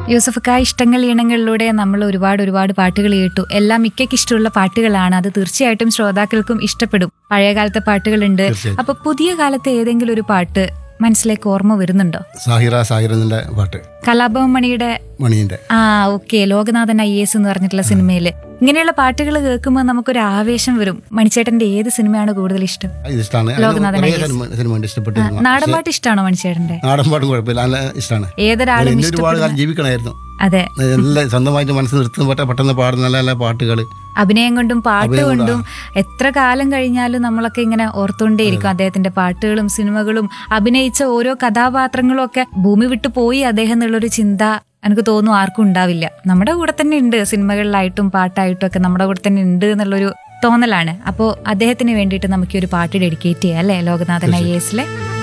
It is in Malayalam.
യൂസഫക്ക ഇഷ്ടങ്ങൾ ഈണങ്ങളിലൂടെ നമ്മൾ ഒരുപാട് ഒരുപാട് പാട്ടുകൾ കേട്ടു എല്ലാം മിക്കയ്ക്ക് ഇഷ്ടമുള്ള പാട്ടുകളാണ് അത് തീർച്ചയായിട്ടും ശ്രോതാക്കൾക്കും ഇഷ്ടപ്പെടും പഴയകാലത്തെ പാട്ടുകളുണ്ട് തീർച്ചയായിട്ടും. അപ്പൊ പുതിയ കാലത്തെ ഏതെങ്കിലും ഒരു പാട്ട് മനസ്സിലേക്ക് ഓർമ്മ വരുന്നുണ്ടോ സാഹിറ സാഹിറിന്റെ പാട്ട് കലാഭവൻ മണിയുടെ മണീന്റെ ആ ഓക്കെ ലോകനാഥൻ ഐ എസ് എന്ന് പറഞ്ഞിട്ടുള്ള സിനിമയില് ഇങ്ങനെയുള്ള പാട്ടുകൾ കേൾക്കുമ്പോൾ നമുക്കൊരു ആവേശം വരും മണിച്ചേട്ടന്റെ ഏത് സിനിമയാണ് കൂടുതൽ ഇഷ്ടം ഇത് ഇഷ്ടമാണ് ലോകനാഥൻ കുറേ IAS. സിനിമ സിനിമ ഉണ്ട് ആ, ഇഷ്ടപ്പെട്ടിരുന്നു നാടൻ പാട്ട് ഇഷ്ടമാണോ മണിച്ചേട്ടന്റെ നാടൻ പാട്ടും കുഴപ്പമില്ല നല്ല ഇഷ്ടമാണ് ഏതൊരാളും എന്നെ ഒരുപാട് ഇഷ്ടപ്പെടുന്ന കാലം ജീവിക്കണമായിരുന്നു അതെ നല്ല സ്വന്തമായിട്ട് മനസ്സ് നിർത്തുന്ന പറ്റ പെട്ടെന്ന് പാടുന്ന നല്ല നല്ല പാട്ടുകൾ അഭിനയം കൊണ്ടും പാട്ട് അഭിനയം കൊണ്ടും, കൊണ്ടും എത്ര കാലം കഴിഞ്ഞാലും നമ്മളൊക്കെ ഇങ്ങനെ ഓർത്തുകൊണ്ടേയിരിക്കും അദ്ദേഹത്തിന്റെ പാട്ടുകളും സിനിമകളും അഭിനയിച്ച ഓരോ കഥാപാത്രങ്ങളും ഒക്കെ ഭൂമി വിട്ടു പോയി അദ്ദേഹം എന്നുള്ളൊരു ചിന്ത എനിക്ക് തോന്നുന്നു ആർക്കും ഉണ്ടാവില്ല നമ്മുടെ കൂടെ തന്നെ ഉണ്ട് സിനിമകളിലായിട്ടും പാട്ടായിട്ടും ഒക്കെ നമ്മുടെ കൂടെ തന്നെ ഉണ്ട് എന്നുള്ളൊരു തോന്നലാണ് അപ്പോൾ അദ്ദേഹത്തിന് വേണ്ടിയിട്ട് നമുക്ക് ഈ ഒരു പാട്ട് ഡെഡിക്കേറ്റ് ചെയ്യാം അല്ലേ ലോകനാഥൻ ഐ എസിലെ